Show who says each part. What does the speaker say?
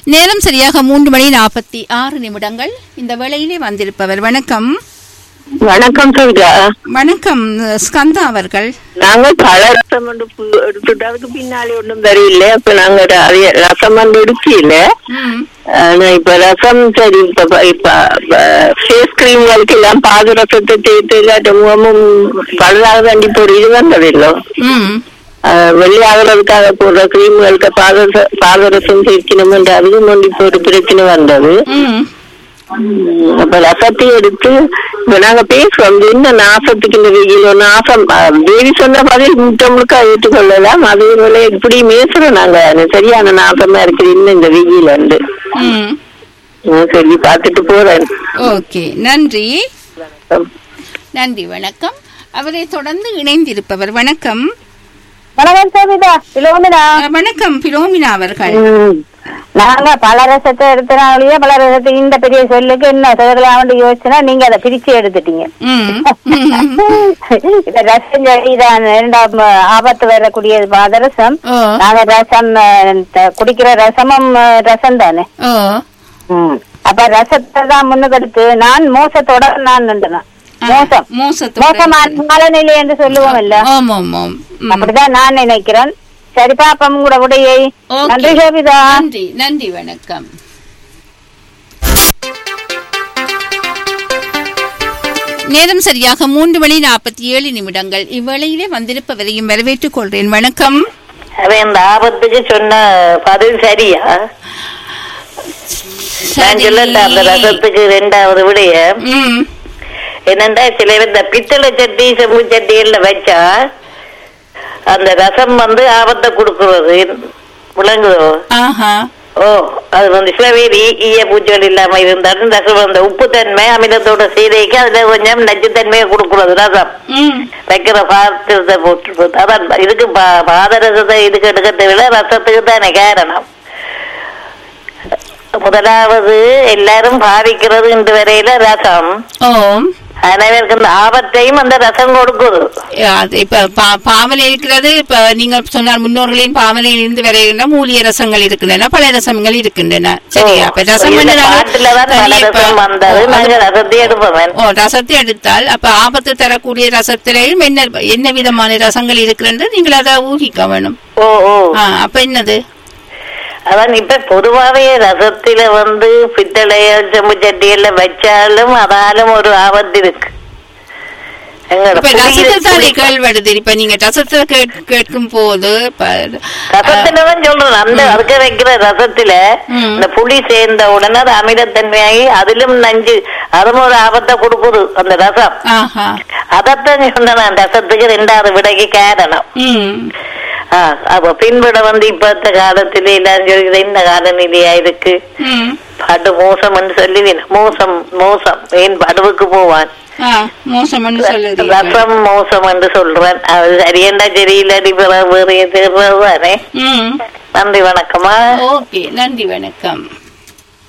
Speaker 1: நேரம் சரியாக மூன்று மணி நாற்பத்தி ஆறு நிமிடங்கள் இந்த வேளையிலே வந்திருப்பவர் வணக்கம்
Speaker 2: வணக்கம் சவிதா
Speaker 1: வணக்கம் ஸ்கந்தா அவர்கள்
Speaker 2: நாங்க பல ரசம் வந்து பு- எடுத்துட்டு அதுக்கு பின்னாலே ஒன்றும் தெரியல அப்ப நாங்க ர- அது ரசம் வந்து எடுக்கல
Speaker 1: ம்,
Speaker 2: ஆனா இப்ப ரசம் சரி இப்ப ப- இப்ப ஃபேஸ் கிரீம்களுக்கு எல்லாம் பாதரசத்தை தேய்த்து இல்லாட்ட முகமும் பழுதாக தாண்டி போற இது வந்ததில்லோ
Speaker 1: ம்,
Speaker 2: வெள்ளையாகிறதுக்காக போடுற கிரீம்களுக்கு பாதரச பாதரசம் சேர்க்கணும் என்று அதுவும் கொண்டு இப்போ ஒரு பிரச்சனை வந்தது
Speaker 1: ம்.
Speaker 2: உம், அப்ப ரசத்தை எடுத்து இப்ப நாங்க பேசுவோம் இது என்ன நாசத்துக்கு இந்த வெயில் ஒரு நாசம் தேவி சொன்ன பதில் முட்டை முழுக்க ஏற்றுக்கொள்ளலாம் அதே போல இப்படி பேசுறோம் நாங்க அது சரியான நாசமா இருக்குது இன்னும் இந்த வெயில் வந்து
Speaker 1: ம்.
Speaker 2: உம், சரி பார்த்துட்டு போறேன்
Speaker 1: ஓகே நன்றி நன்றி வணக்கம் அவரை தொடர்ந்து இணைந்திருப்பவர் வணக்கம்
Speaker 3: வணக்கம் சோபிதா இலோமினா
Speaker 1: அஹ், வணக்கம் பிலோமினா அவர்கள்
Speaker 2: உம்,
Speaker 3: நாங்க பல ரசத்தை எடுத்தனாலேயே பல ரசத்தை இந்த பெரிய சொல்லுக்கு என்ன சொல்லலாம்னு யோசிச்சுனா நீங்க அதை பிரிச்சு எடுத்துட்டீங்க
Speaker 1: ம், ம்.
Speaker 3: இந்த ரசம் சரிதான் இரண்டாம் ஆபத்து வரக்கூடியது பாதரசம்
Speaker 1: ஓ
Speaker 3: நாங்க ரசம் அஹ், த- குடிக்கிற ரசமும் அஹ், ரசம் தானே
Speaker 1: ஓ
Speaker 3: ம். அப்ப ரசத்தை தான் முன்னுக்கெடுத்து நான் மோசத்தோட நான் நின்றேன் மோசம்
Speaker 1: மோசத்தோட
Speaker 3: மோசமான காலநிலை என்று சொல்லுவோம் இல்ல
Speaker 1: ஆமாம் ஆமாம் ம்.
Speaker 3: அப்படிதான் நான் நினைக்கிறேன் சரி பாப்பம் கூட உடையை
Speaker 1: ஓகே.
Speaker 3: நன்றி சோபிதா
Speaker 1: நன்றி நன்றி வணக்கம் நேரம் சரியாக மூன்று மணி நாற்பத்தி ஏழு நிமிடங்கள் இவ்வேளையிலே வந்திருப்பவரையும் வரவேற்றுக் கொள்றேன் வணக்கம்
Speaker 2: அவன் இந்த ஆபத்துக்கு சொன்ன பதில் சரியா நான் சொல்லல அந்த ரசத்துக்கு ரெண்டாவது விடைய
Speaker 1: ம்,
Speaker 2: என்னண்டா சில பேர் இந்த பித்தளை சட்டி செம்பு சட்டிகள்ல வச்சா அந்த ரசம் வந்து ஆபத்தை கொடுக்கறது விளங்குதோ
Speaker 1: ஆஹா
Speaker 2: ஓ அது வந்து சில பேர் ஈ- ஈய பூச்சிகள் இல்லாம இருந்தாலும் ரசம் அந்த உப்புத்தன்மை அமிலத்தோட சீதைக்கு அதுல கொஞ்சம் நச்சுத்தன்மையை கொடுக்கறது ரசம்
Speaker 1: ம்,
Speaker 2: வைக்கிற பாத்திரத்தை போட்டு அதான் இதுக்கு பா- பாதரசத்தை இதுக்கு எடுக்கிறத விட ரசத்துக்கு தானே காரணம் முதலாவது எல்லாரும் பாவிக்கிறது இன்று வரையில ரசம்
Speaker 1: ஓம்
Speaker 2: அனைவருக்கு இந்த ஆபத்தையும் அந்த ரசம் கொடுக்குது
Speaker 1: அது இப்ப பா- பாவனை இருக்கிறது இப்ப நீங்க சொன்னார் முன்னோர்களின் பாவனையில் இருந்து வரைகின்ற மூலிய ரசங்கள் இருக்கின்றன பல ரசங்கள் இருக்கின்றன சரியா இப்ப ரசம்
Speaker 2: இந்த
Speaker 1: வந்து நாங்க
Speaker 2: பாட்டுலதான் பல
Speaker 1: தனியா இப்ப-
Speaker 2: ரசம் வந்தது
Speaker 1: ஓ,
Speaker 2: நாங்க ரசத்தை எடுப்போம்
Speaker 1: ஓ ரசத்தை எடுத்தால் அப்ப ஆபத்து தரக்கூடிய ரசத்திலையும் என்ன என்ன விதமான ரசங்கள் இருக்கிறது நீங்கள் அதை ஊகிக்க வேணும்
Speaker 2: ஓ ஓ
Speaker 1: ஆ, அப்ப என்னது
Speaker 2: அதான் இப்ப பொதுவாவே ரசத்தில வந்து பித்தளைய செம்பு சட்டியில வச்சாலும் அதாலும் ஒரு ஆபத்து இருக்கு எங்கட
Speaker 1: இப்ப
Speaker 2: புளி
Speaker 1: ரசத்தை
Speaker 2: இருக்கு,
Speaker 1: தானே
Speaker 2: புளி.
Speaker 1: கேள்வடுது இப்ப நீங்க ரசத்தை கேட்- கேட்கும் போது இப்ப,
Speaker 2: ரசத்துலதான் சொல்றேன் அந்த அதுக்கு வைக்கிற ரசத்துல
Speaker 1: ம்.
Speaker 2: இந்த புளி சேர்ந்த உடனே அது அமிலத்தன்மையாகி அதிலும் நஞ்சு அதுவும் ஒரு ஆபத்தை கொடுக்குது அந்த ரசம்
Speaker 1: ஆஹா
Speaker 2: அதத்தான் சொன்னேன் ரசத்துக்கு ரெண்டாவது விடைக்கு காரணம்
Speaker 1: ம்
Speaker 2: ஆ, அப்ப பின்விட வந்து இப்பத்த காலத்துல எல்லாரும் சொல்கிறது இந்த காலநிலையா இருக்கு
Speaker 1: ம்
Speaker 2: படு மோசம் என்று சொல்லுவேன் மோசம் மோசம் ஏன் படுவுக்கு போவான்
Speaker 1: ஆ மோசம்னு சொல்லுது
Speaker 2: ரசம் மோசம் என்று சொல்றேன் அது சரியண்டா சரியில்லாடி பிறகு வேறு தேர்வு தானே
Speaker 1: ம்
Speaker 2: நன்றி வணக்கமா
Speaker 1: ஓகே நன்றி வணக்கம்